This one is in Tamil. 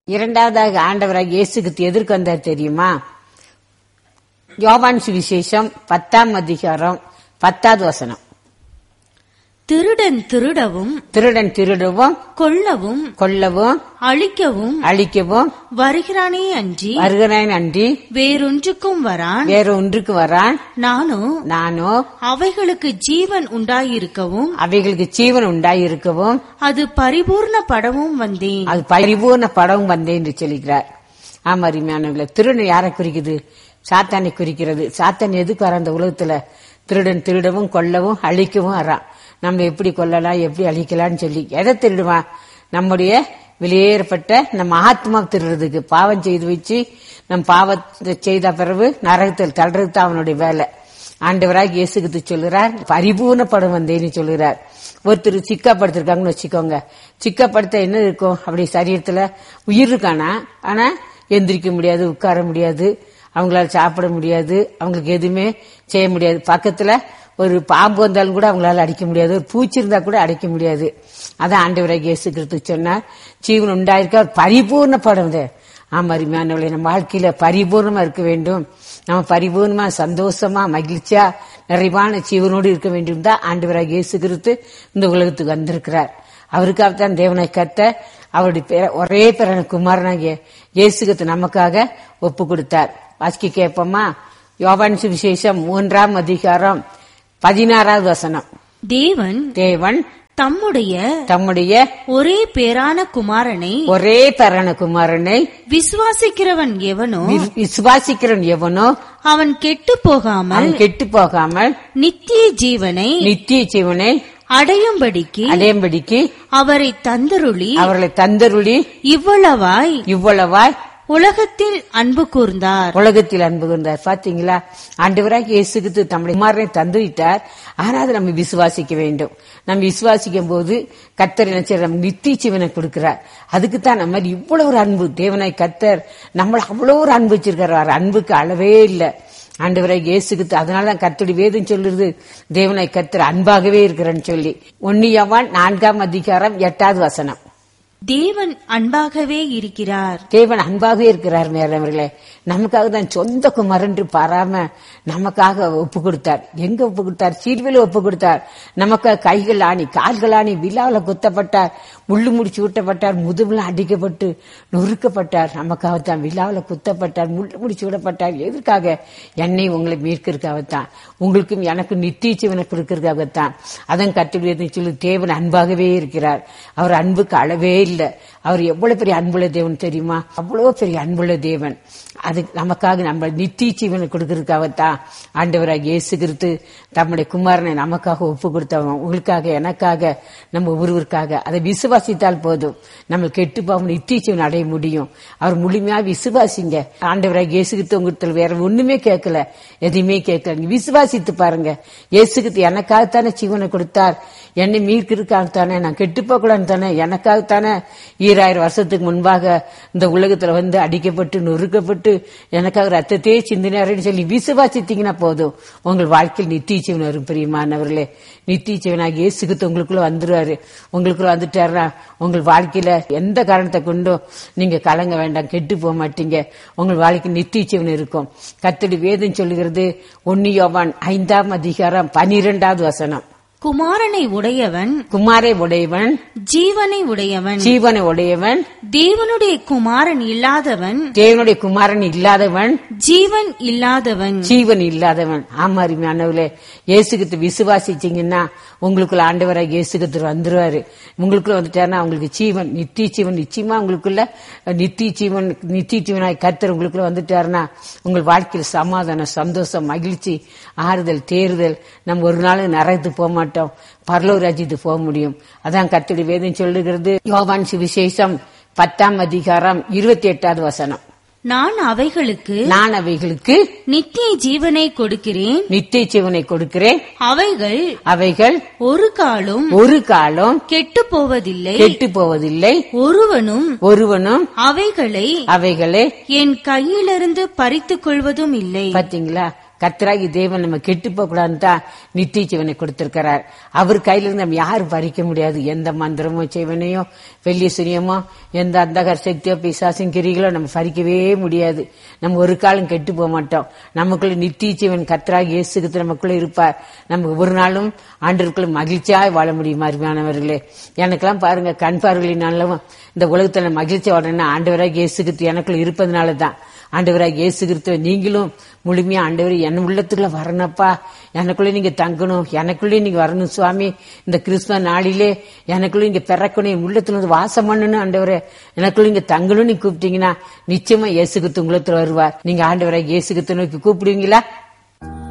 இரண்டாவதாக ஆண்டவராக இயேசுக்கு எதிர்க்கு வந்தார் தெரியுமா யோவான் சுவிசேஷம் பத்தாம் அதிகாரம் பத்தாவது வசனம் திருடன் திருடவும் திருடன் திருடவும் கொல்லவும் கொல்லவும் அழிக்கவும் அழிக்கவும் வருகிறானே அன்றி வருகிறான் அன்றி வேறொன்றுக்கும் வரான் வேற ஒன்றுக்கு வரான் நானோ நானோ அவைகளுக்கு ஜீவன் உண்டாயிருக்கவும் அவைகளுக்கு ஜீவன் உண்டாயிருக்கவும் அது பரிபூர்ணப்படவும் வந்தேன் அது பரிபூர்ண படவும் வந்தேன் என்று சொல்லுகிறார் ஆமா அருமையானவர்களே திருடன் யாரை குறிக்குது சாத்தானை குறிக்கிறது சாத்தான் எதுக்கு வர அந்த உலகத்துல திருடன் திருடவும் கொல்லவும் அழிக்கவும் வரான் நம்ம எப்படி கொல்லலாம் எப்படி அழிக்கலாம்னு சொல்லி எதை திருடுவான் நம்முடைய வெளியேறப்பட்ட நம்ம ஆத்மா திருடுறதுக்கு பாவம் செய்து வச்சு நம் பாவத்தை செய்த பிறகு நரகத்தில் தள்ளுறது தான் அவனுடைய வேலை ஆண்டவராக இயேசுகிட்டு சொல்லுறார் பரிபூர்ணப்படம் வந்தேன்னு சொல்லுறார் ஒருத்தர் சிக்காப்படுத்திருக்காங்கன்னு வச்சுக்கோங்க சிக்காப்படுத்த என்ன இருக்கும் அப்படி சரீரத்துல உயிர் இருக்கானா ஆனா எந்திரிக்க முடியாது உட்கார முடியாது அவங்களால சாப்பிட முடியாது அவங்களுக்கு எதுவுமே செய்ய முடியாது பக்கத்துல ஒரு பாம்பு வந்தாலும் கூட அவங்களால அடிக்க முடியாது ஒரு பூச்சி இருந்தா கூட அடிக்க முடியாது அதான் ஆண்டவராக இயேசு கிறிஸ்து சொன்னார் ஜீவன் உண்டாயிருக்க பரிபூர்ணப்படும் ஆமா அருமையானவர்களே நம்ம வாழ்க்கையில பரிபூர்ணமா இருக்க வேண்டும் நம்ம பரிபூர்ணமா சந்தோஷமா மகிழ்ச்சியா நிறைவான ஜீவனோடு இருக்க வேண்டும் தான் ஆண்டவராக இயேசு கிறிஸ்து இந்த உலகத்துக்கு வந்திருக்கிறார் அவருக்காகத்தான் தேவனை கத்த அவருடைய பேர- ஒரே பேரான குமாரனாகிய இயேசுகத்து நமக்காக ஒப்பு கொடுத்தார் வாசிக்க கேட்போமா யோவான் சுவிசேஷம் மூன்றாம் அதிகாரம் பதினாறாவது வசனம் தேவன் தேவன் தம்முடைய தம்முடைய ஒரே பேரான குமாரனை ஒரே பேரான குமாரனை விசுவாசிக்கிறவன் எவனோ வி- விசுவாசிக்கிறவன் எவனோ அவன் கெட்டு போகாமல் அவன் கெட்டு போகாமல் நித்திய ஜீவனை நித்திய ஜீவனை அடையும்படிக்கு அடையும்படிக்கு அவரை தந்தருளி அவர்களை தந்தருளி இவ்வளவாய் இவ்வளவாய் உலகத்தில் அன்பு கூர்ந்தார் உலகத்தில் அன்பு கொண்டார் பாத்தீங்களா ஆண்டவராக இயேசுக்கு தம்முடைய குமாரனை தந்துவிட்டார் ஆனா அதை நம்ம விசுவாசிக்க வேண்டும் நம்ம விசுவாசிக்கும் போது கத்தர் நினைச்ச நம்ம நித்திய ஜீவனை கொடுக்கிறார் அதுக்கு தான் நம்ம இவ்வளவு ஒரு அன்பு தேவனாய் கத்தர் நம்மள அவ்வளவு ஒரு அன்பு வச்சிருக்காரு அவர் அன்புக்கு அளவே இல்லை ஆண்டவராக இயேசுக்கு அதனாலதான் கர்த்தருடைய வேதம் சொல்லுறது தேவனாய் கத்தர் அன்பாகவே இருக்கிறேன்னு சொல்லி ஒன்னியவான் நான்காம் அதிகாரம் எட்டாவது வசனம் தேவன் அன்பாகவே இருக்கிறார் தேவன் அன்பாகவே இருக்கிறார் மேலவர்களே நமக்காக தான் சொந்த குமரன்று பாராம நமக்காக ஒப்பு கொடுத்தார் எங்க ஒப்பு கொடுத்தார் சீர்வில ஒப்பு கொடுத்தார் நமக்காக கைகள் ஆணி கால்கள் ஆணி விழாவில் குத்தப்பட்டார் முள்ளு முடிச்சு ஊட்டப்பட்டார் முதுகுல அடிக்கப்பட்டு நொறுக்கப்பட்டார் நமக்காக தான் விழாவில் குத்தப்பட்டார் முள்ளு முடிச்சு விடப்பட்டார் எதற்காக என்னை உங்களை மீட்கிறதுக்காகத்தான் உங்களுக்கும் எனக்கும் நித்திய ஜீவனை கொடுக்கறதுக்காகத்தான் அதன் கட்டுரையை சொல்லி தேவன் அன்பாகவே இருக்கிறார் அவர் அன்புக்கு அளவே இல்லை அவர் எவ்வளவு பெரிய அன்புள்ள தேவன் தெரியுமா அவ்வளவு பெரிய அன்புள்ள தேவன் அது நமக்காக நம்ம நித்திய ஜீவனை கொடுக்கறதுக்காகத்தான் ஆண்டவராக இயேசு கிறிஸ்து தம்முடைய குமாரனை நமக்காக ஒப்பு கொடுத்தவன் உங்களுக்காக எனக்காக நம்ம ஒருவருக்காக அதை விசுவாசித்தால் போதும் நம்ம கெட்டு போகாம நித்திய ஜீவன் அடைய முடியும் அவர் முழுமையா விசுவாசிங்க ஆண்டவராக இயேசு கிறிஸ்து உங்களுக்கு வேற ஒண்ணுமே கேட்கல எதையுமே கேட்கல நீங்க விசுவாசித்து பாருங்க இயேசு கிறிஸ்து எனக்காகத்தானே ஜீவனை கொடுத்தார் என்னை மீட்கிறதுக்காகத்தானே நான் கெட்டு போகலான்னு தானே எனக்காகத்தானே ஈராயிரம் வருஷத்துக்கு முன்பாக இந்த உலகத்துல வந்து அடிக்கப்பட்டு நொறுக்கப்பட்டு எனக்காக ரத்தத்தையே சிந்தினாருன்னு சொல்லி விசுவாசித்தீங்கன்னா போதும் உங்கள் வாழ்க்கையில் நித்திய ஜீவன் வரும் பிரியமானவர்களே நித்திய ஜீவனாக இயேசுகித்து உங்களுக்குள்ள வந்துருவாரு உங்களுக்குள்ள வந்துட்டாருன்னா உங்கள் வாழ்க்கையில எந்த காரணத்தை கொண்டும் நீங்க கலங்க வேண்டாம் கெட்டு போக மாட்டீங்க உங்கள் வாழ்க்கை நித்திய ஜீவன் இருக்கும் கத்தடி வேதம் சொல்லுகிறது ஒன்னியோவான் ஐந்தாம் அதிகாரம் பனிரெண்டாவது வசனம் குமாரனை உடையவன் குமாரை உடையவன் ஜீவனை உடையவன் ஜீவனை உடையவன் தேவனுடைய குமாரன் இல்லாதவன் தேவனுடைய குமாரன் இல்லாதவன் ஜீவன் இல்லாதவன் ஜீவன் இல்லாதவன் ஆமா அருமையானவர்களே இயேசுகிட்டு விசுவாசிச்சீங்கன்னா உங்களுக்குள்ள ஆண்டவராக இயேசுகிட்டு வந்துருவாரு உங்களுக்குள்ள வந்துட்டாருன்னா உங்களுக்கு ஜீவன் நித்திய ஜீவன் நிச்சயமா உங்களுக்குள்ள நித்திய ஜீவன் நித்திய ஜீவனாய் கர்த்தர் உங்களுக்குள்ள வந்துட்டாருன்னா உங்கள் வாழ்க்கையில் சமாதானம் சந்தோஷம் மகிழ்ச்சி ஆறுதல் தேறுதல் நம்ம ஒரு நாள் நரகத்து போக மாட்டோம் பரலோக ராஜ்யத்துக்கு போக முடியும் அதான் கர்த்தருடைய வேதம் சொல்லுகிறது யோவான் சுவிசேஷம் பத்தாம் அதிகாரம் இருபத்தி எட்டாவது வசனம் நான் அவைகளுக்கு நான் அவைகளுக்கு நித்திய ஜீவனை கொடுக்கிறேன் நித்திய ஜீவனை கொடுக்கிறேன் அவைகள் அவைகள் ஒரு காலும் ஒரு காலம் கெட்டு போவதில்லை கெட்டு போவதில்லை ஒருவனும் ஒருவனும் அவைகளை அவைகளை என் கையிலிருந்து பறித்துக் கொள்வதும் இல்லை பாத்தீங்களா கர்த்தராகி தேவன் நம்ம கெட்டு போக கூடாதுன்னு தான் நித்திய ஜீவனை கொடுத்திருக்கிறார் அவர் கையில இருந்து நம்ம யாரும் பறிக்க முடியாது எந்த மந்திரமோ செய்வனையோ வெள்ளி சுரியமோ எந்த அந்தகர சக்தியோ பிசாசின் கிரிகளோ நம்ம பறிக்கவே முடியாது நம்ம ஒரு காலம் கெட்டு போக மாட்டோம் நமக்குள்ள நித்திய ஜீவன் கர்த்தராகி இயேசுக்கு நமக்குள்ள இருப்பார் நம்ம ஒரு நாளும் ஆண்டவருக்குள்ள மகிழ்ச்சியாய் வாழ முடியும் அருமையானவர்களே எனக்கெல்லாம் பாருங்க கண் பார்வையினாலும் இந்த உலகத்துல மகிழ்ச்சி வாழணும்னா ஆண்டவராக இயேசுகிறிஸ்து எனக்குள்ள இருப்பதனால தான் ஆண்டவராக இயேசு கிறிஸ்துவ நீங்களும் முழுமையா ஆண்டவர் என் உள்ளத்துக்குள்ள வரணும்ப்பா எனக்குள்ளே நீங்க தங்கணும் எனக்குள்ளே நீங்க வரணும் சுவாமி இந்த கிறிஸ்துவ நாளிலே எனக்குள்ள நீங்க பிறக்கணும் என் உள்ளத்துல வந்து வாசம் பண்ணணும் ஆண்டவரே எனக்குள்ள நீங்க தங்கணும் நீங்க கூப்பிட்டீங்கன்னா நிச்சயமா இயேசு கிறிஸ்து உள்ளத்துல வருவார் நீங்க ஆண்டவராக இயேசு கிறிஸ்து நோக்கி கூப்பிடுவீங்களா